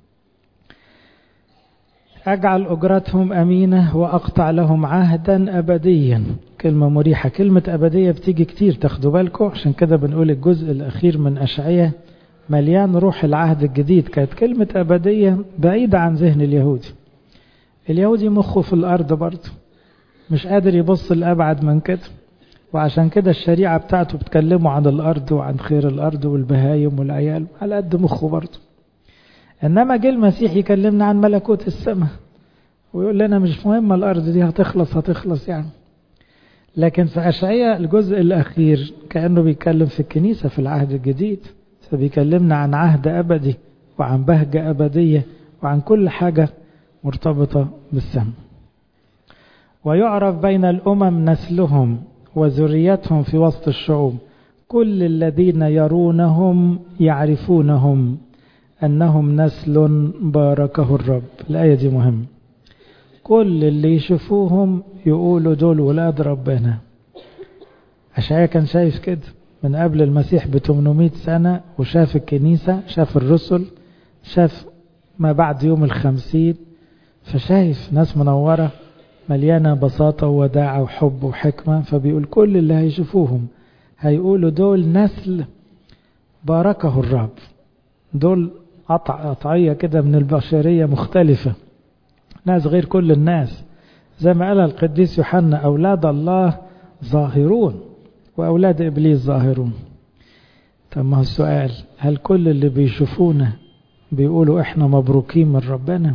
أجعل أجرتهم أمينة وأقطع لهم عهدا أبديا كلمة مريحة كلمة أبدية بتيجي كتير تاخدوا بالكم عشان كده بنقول الجزء الأخير من أشعية مليان روح العهد الجديد كانت كلمة أبدية بعيدة عن ذهن اليهودي اليهودي مخه في الأرض برضه مش قادر يبص لأبعد من كده وعشان كده الشريعة بتاعته بتكلمه عن الأرض وعن خير الأرض والبهايم والعيال على قد مخه برضه إنما جه المسيح يكلمنا عن ملكوت السماء ويقول لنا مش مهم الأرض دي هتخلص هتخلص يعني لكن في أشعية الجزء الأخير كأنه بيتكلم في الكنيسة في العهد الجديد فبيكلمنا عن عهد أبدي وعن بهجة أبدية وعن كل حاجة مرتبطة بالسماء ويعرف بين الأمم نسلهم وذريتهم في وسط الشعوب كل الذين يرونهم يعرفونهم أنهم نسل باركه الرب الآية دي مهمة كل اللي يشوفوهم يقولوا دول ولاد ربنا أشعيا كان شايف كده من قبل المسيح ب 800 سنة وشاف الكنيسة شاف الرسل شاف ما بعد يوم الخمسين فشايف ناس منورة مليانة بساطة ووداعة وحب وحكمة فبيقول كل اللي هيشوفوهم هيقولوا دول نسل باركه الرب دول قطع قطعية كده من البشرية مختلفة ناس غير كل الناس زي ما قال القديس يوحنا أولاد الله ظاهرون وأولاد إبليس ظاهرون طب ما هو السؤال هل كل اللي بيشوفونا بيقولوا إحنا مبروكين من ربنا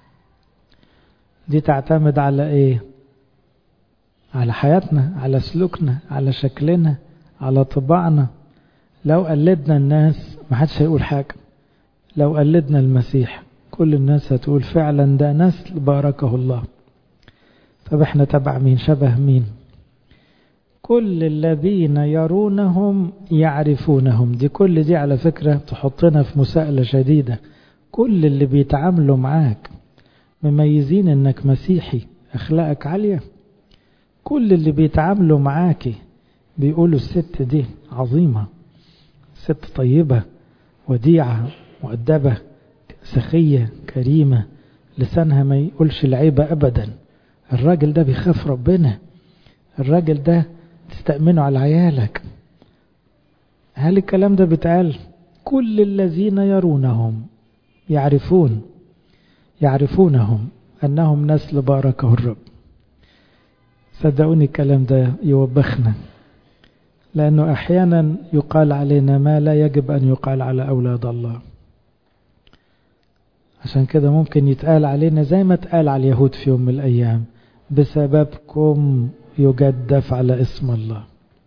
دي تعتمد على إيه على حياتنا على سلوكنا على شكلنا على طباعنا لو قلدنا الناس ما حدش هيقول حاجة لو قلدنا المسيح كل الناس هتقول فعلا ده نسل باركه الله طب احنا تبع مين شبه مين كل الذين يرونهم يعرفونهم دي كل دي على فكرة تحطنا في مساءلة شديدة كل اللي بيتعاملوا معاك مميزين انك مسيحي اخلاقك عالية كل اللي بيتعاملوا معاكي بيقولوا الست دي عظيمة ست طيبة وديعة مؤدبة سخية كريمة لسانها ما يقولش العيبة أبدا الراجل ده بيخاف ربنا الراجل ده تستأمنه على عيالك هل الكلام ده بيتقال كل الذين يرونهم يعرفون يعرفونهم أنهم نسل باركه الرب صدقوني الكلام ده يوبخنا لأنه أحيانا يقال علينا ما لا يجب أن يقال على أولاد الله عشان كده ممكن يتقال علينا زي ما اتقال على اليهود في يوم من الأيام بسببكم يجدف على اسم الله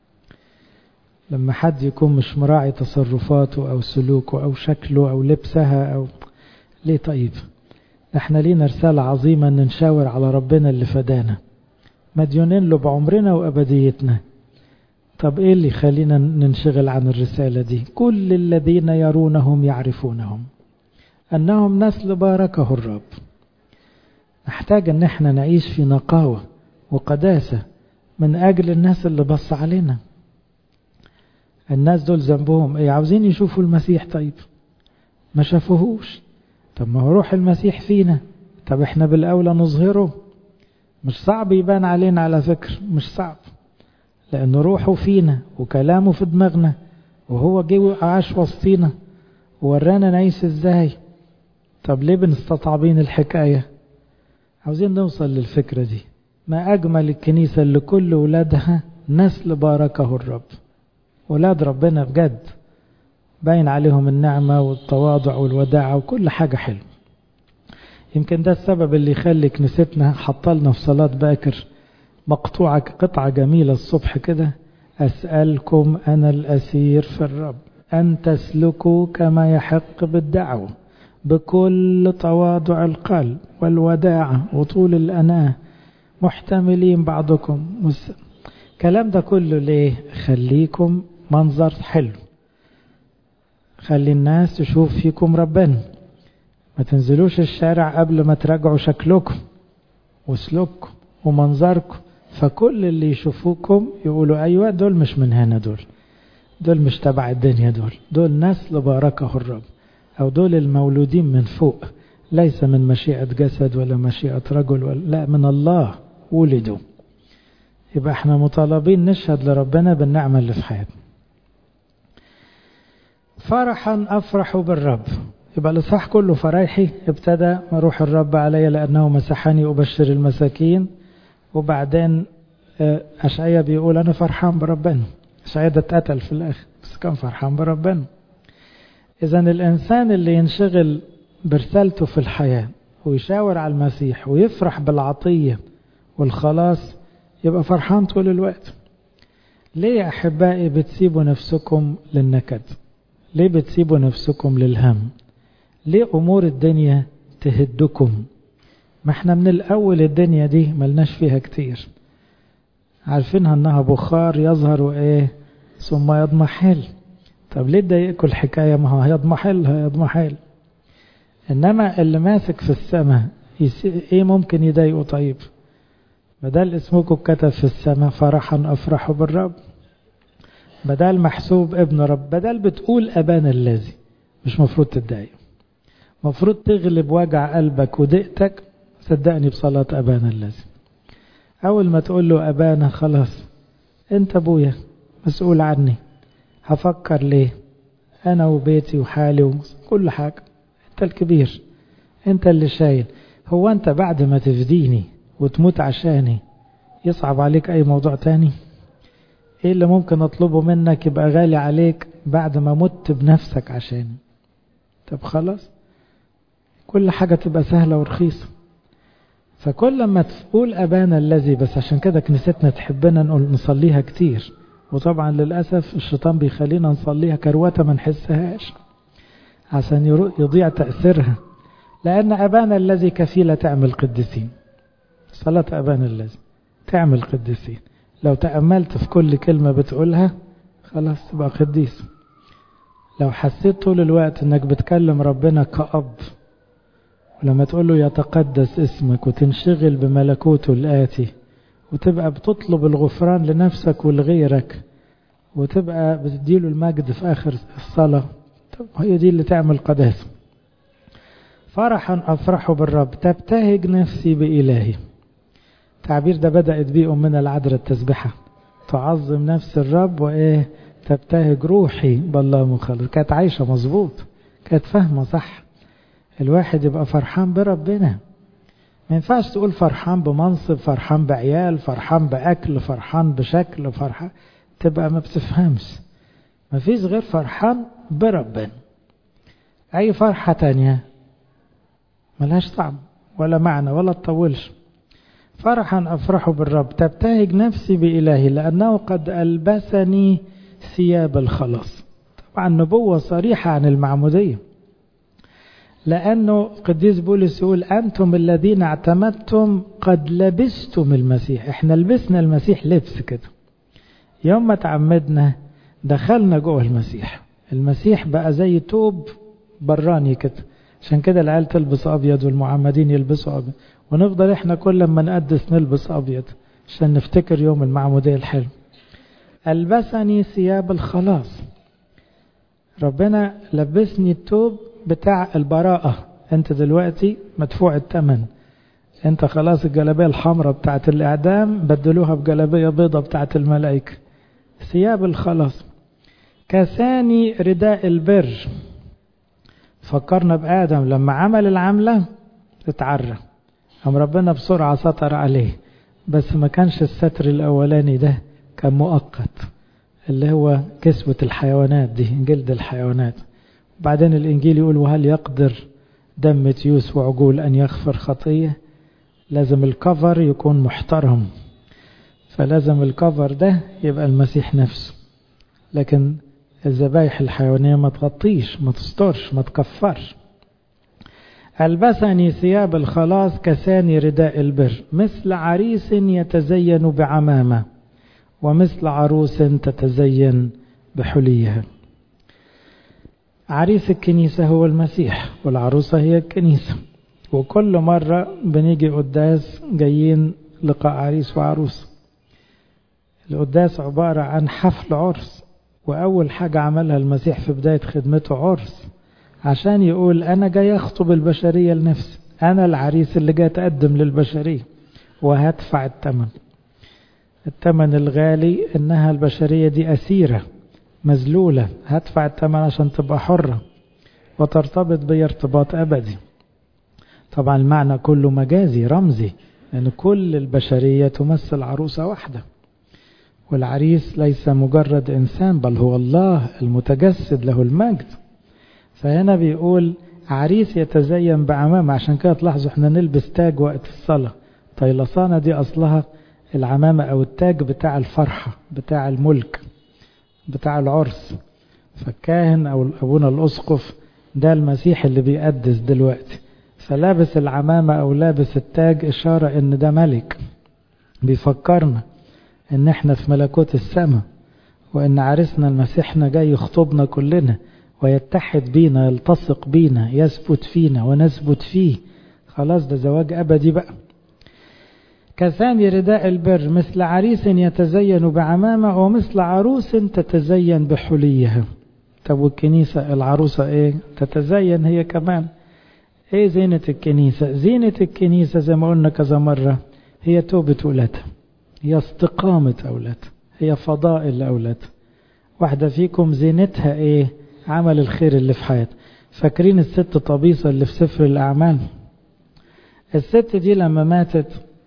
لما حد يكون مش مراعي تصرفاته أو سلوكه أو شكله أو لبسها أو ليه طيب احنا لينا رسالة عظيمة ان نشاور على ربنا اللي فدانا مديونين له بعمرنا وأبديتنا طب ايه اللي يخلينا ننشغل عن الرسالة دي كل الذين يرونهم يعرفونهم أنهم نسل باركه الرب نحتاج ان احنا نعيش في نقاوة وقداسة من أجل الناس اللي بص علينا الناس دول ذنبهم ايه عاوزين يشوفوا المسيح طيب ما شافوهوش طب ما هو روح المسيح فينا طب احنا بالأولى نظهره مش صعب يبان علينا على فكر مش صعب لأن روحه فينا وكلامه في دماغنا وهو جه وعاش وسطينا وورانا نعيش ازاي طب ليه بنستطعبين الحكاية عاوزين نوصل للفكرة دي ما أجمل الكنيسة اللي كل ولادها نسل باركه الرب ولاد ربنا بجد باين عليهم النعمة والتواضع والوداعة وكل حاجة حلوة يمكن ده السبب اللي يخلي كنيستنا حطلنا في صلاة باكر مقطوعة قطعة جميلة الصبح كده أسألكم أنا الأسير في الرب أن تسلكوا كما يحق بالدعوة بكل تواضع القلب والوداعة وطول الأناة محتملين بعضكم مس... كلام ده كله ليه خليكم منظر حلو خلي الناس تشوف فيكم ربنا ما تنزلوش الشارع قبل ما تراجعوا شكلكم وسلوككم ومنظركم فكل اللي يشوفوكم يقولوا أيوة دول مش من هنا دول دول مش تبع الدنيا دول دول نسل باركه الرب أو دول المولودين من فوق ليس من مشيئة جسد ولا مشيئة رجل ولا لا من الله ولدوا يبقى احنا مطالبين نشهد لربنا بالنعمة اللي في حياتنا فرحا أفرح بالرب يبقى الإصحاح كله فرايحي ابتدى روح الرب علي لأنه مسحني أبشر المساكين وبعدين أشعيا بيقول أنا فرحان بربنا أشعيا ده اتقتل في الآخر بس كان فرحان بربنا إذا الإنسان اللي ينشغل برسالته في الحياة ويشاور على المسيح ويفرح بالعطية والخلاص يبقى فرحان طول الوقت ليه يا أحبائي بتسيبوا نفسكم للنكد ليه بتسيبوا نفسكم للهم ليه أمور الدنيا تهدكم ما احنا من الأول الدنيا دي ملناش فيها كتير عارفينها انها بخار يظهر وايه ثم يضمحل طب ليه تضايقكم الحكاية ما هو هيضمحل هيضمحل انما اللي ماسك في السماء ايه ممكن يضايقه طيب بدل اسمكم كتب في السماء فرحا افرح بالرب بدل محسوب ابن رب بدل بتقول ابانا الذي مش مفروض تتضايق مفروض تغلب وجع قلبك وضيقتك صدقني بصلاة أبانا الذي أول ما تقول له أبانا خلاص أنت أبويا مسؤول عني هفكر ليه أنا وبيتي وحالي وكل حاجة أنت الكبير أنت اللي شايل هو أنت بعد ما تفديني وتموت عشاني يصعب عليك أي موضوع تاني إيه اللي ممكن أطلبه منك يبقى غالي عليك بعد ما مت بنفسك عشاني طب خلاص كل حاجة تبقى سهلة ورخيصة فكل ما تقول أبانا الذي بس عشان كده كنيستنا تحبنا نقول نصليها كتير وطبعا للأسف الشيطان بيخلينا نصليها كروته ما نحسهاش عشان يضيع تأثيرها لأن أبانا الذي كفيلة تعمل قديسين صلاة أبانا الذي تعمل قديسين لو تأملت في كل كلمة بتقولها خلاص تبقى قديس لو حسيت طول الوقت انك بتكلم ربنا كأب ولما تقول له يتقدس اسمك وتنشغل بملكوته الآتي وتبقى بتطلب الغفران لنفسك ولغيرك وتبقى بتديله المجد في آخر الصلاة هي دي اللي تعمل قداسة فرحا أفرح بالرب تبتهج نفسي بإلهي التعبير ده بدأت بيه أمنا العذراء التسبحة تعظم نفس الرب وإيه تبتهج روحي بالله مخلص كانت عايشة مظبوط كانت فاهمة صح الواحد يبقى فرحان بربنا ما ينفعش تقول فرحان بمنصب فرحان بعيال فرحان بأكل فرحان بشكل فرحان تبقى ما بتفهمش ما فيش غير فرحان بربنا أي فرحة تانية ملهاش طعم ولا معنى ولا تطولش فرحا أفرح بالرب تبتهج نفسي بإلهي لأنه قد ألبسني ثياب الخلاص طبعا نبوة صريحة عن المعمودية لأنه قديس بولس يقول أنتم الذين اعتمدتم قد لبستم المسيح احنا لبسنا المسيح لبس كده يوم ما تعمدنا دخلنا جوه المسيح المسيح بقى زي توب براني كده عشان كده العيال تلبس أبيض والمعمدين يلبسوا أبيض ونفضل احنا كل ما نقدس نلبس أبيض عشان نفتكر يوم المعمودية الحلو ألبسني ثياب الخلاص ربنا لبسني التوب بتاع البراءة انت دلوقتي مدفوع الثمن انت خلاص الجلابية الحمراء بتاعت الإعدام بدلوها بجلابية بيضة بتاعت الملائكة ثياب الخلاص كساني رداء البر فكرنا بآدم لما عمل العملة اتعرى قام ربنا بسرعة سطر عليه بس ما كانش الستر الأولاني ده كان مؤقت اللي هو كسوة الحيوانات دي جلد الحيوانات بعدين الإنجيل يقول وهل يقدر دم تيوس وعجول أن يغفر خطية لازم الكفر يكون محترم فلازم الكفر ده يبقى المسيح نفسه لكن الذبايح الحيوانية ما تغطيش ما تسترش ما تكفرش ألبسني ثياب الخلاص كساني رداء البر مثل عريس يتزين بعمامة ومثل عروس تتزين بحليها عريس الكنيسة هو المسيح والعروسة هي الكنيسة وكل مرة بنيجي قداس جايين لقاء عريس وعروس القداس عبارة عن حفل عرس وأول حاجة عملها المسيح في بداية خدمته عرس عشان يقول أنا جاي أخطب البشرية لنفسي أنا العريس اللي جاي أتقدم للبشرية وهدفع الثمن الثمن الغالي إنها البشرية دي أسيرة مذلولة هدفع الثمن عشان تبقى حرة وترتبط بي ارتباط أبدي طبعا المعنى كله مجازي رمزي لأن كل البشرية تمثل عروسة واحدة والعريس ليس مجرد إنسان بل هو الله المتجسد له المجد فهنا بيقول عريس يتزين بعمامة عشان كده تلاحظوا احنا نلبس تاج وقت الصلاة طيلسانة دي أصلها العمامة أو التاج بتاع الفرحة بتاع الملك بتاع العرس فالكاهن أو أبونا الأسقف ده المسيح اللي بيقدس دلوقتي فلابس العمامة أو لابس التاج إشارة إن ده ملك بيفكرنا إن إحنا في ملكوت السماء وإن عرسنا المسيحنا جاي يخطبنا كلنا ويتحد بينا يلتصق بينا يثبت فينا ونثبت فيه خلاص ده زواج أبدي بقى كثاني رداء البر مثل عريس يتزين بعمامة ومثل عروس تتزين بحليها طب والكنيسة العروسة ايه تتزين هي كمان ايه زينة الكنيسة زينة الكنيسة زي ما قلنا كذا مرة هي توبة أولادها هي استقامة أولادها هي فضائل أولادها واحدة فيكم زينتها ايه عمل الخير اللي في حياتها فاكرين الست طبيصة اللي في سفر الأعمال الست دي لما ماتت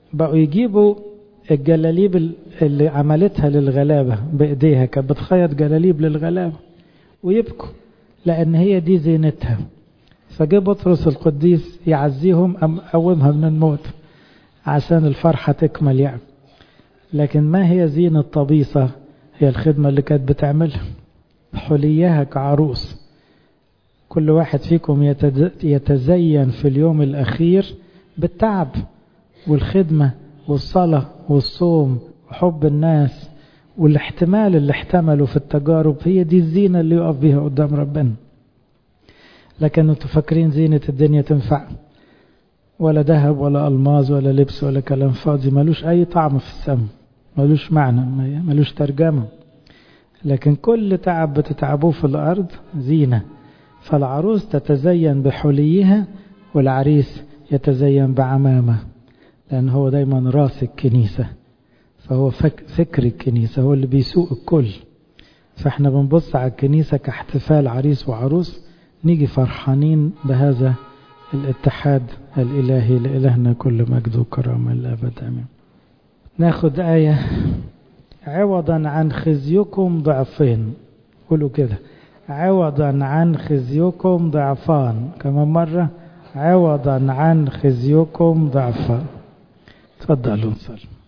بقوا يجيبوا الجلاليب اللي عملتها للغلابة بإيديها كانت بتخيط جلاليب للغلابة ويبكوا لأن هي دي زينتها فجاء بطرس القديس يعزيهم أم قومها من الموت عشان الفرحة تكمل يعني لكن ما هي زينة طبيصة هي الخدمة اللي كانت بتعملها حليها كعروس كل واحد فيكم يتزين في اليوم الأخير بالتعب والخدمة والصلاة والصوم وحب الناس والاحتمال اللي احتملوا في التجارب هي دي الزينة اللي يقف بيها قدام ربنا لكن انتوا فاكرين زينة الدنيا تنفع ولا ذهب ولا ألماظ ولا لبس ولا كلام فاضي ملوش أي طعم في السم ملوش معنى ملوش ترجمة لكن كل تعب بتتعبوه في الأرض زينة فالعروس تتزين بحليها والعريس يتزين بعمامة لأن هو دايما راس الكنيسة فهو فك فكر الكنيسة هو اللي بيسوق الكل فاحنا بنبص على الكنيسة كاحتفال عريس وعروس نيجي فرحانين بهذا الاتحاد الإلهي لإلهنا كل مجد وكرامة الأبد آمين ناخد آية عوضا عن خزيكم ضعفين قولوا كده عوضا عن خزيكم ضعفان كمان مرة عوضا عن خزيكم ضعفان تفضلوا نصلي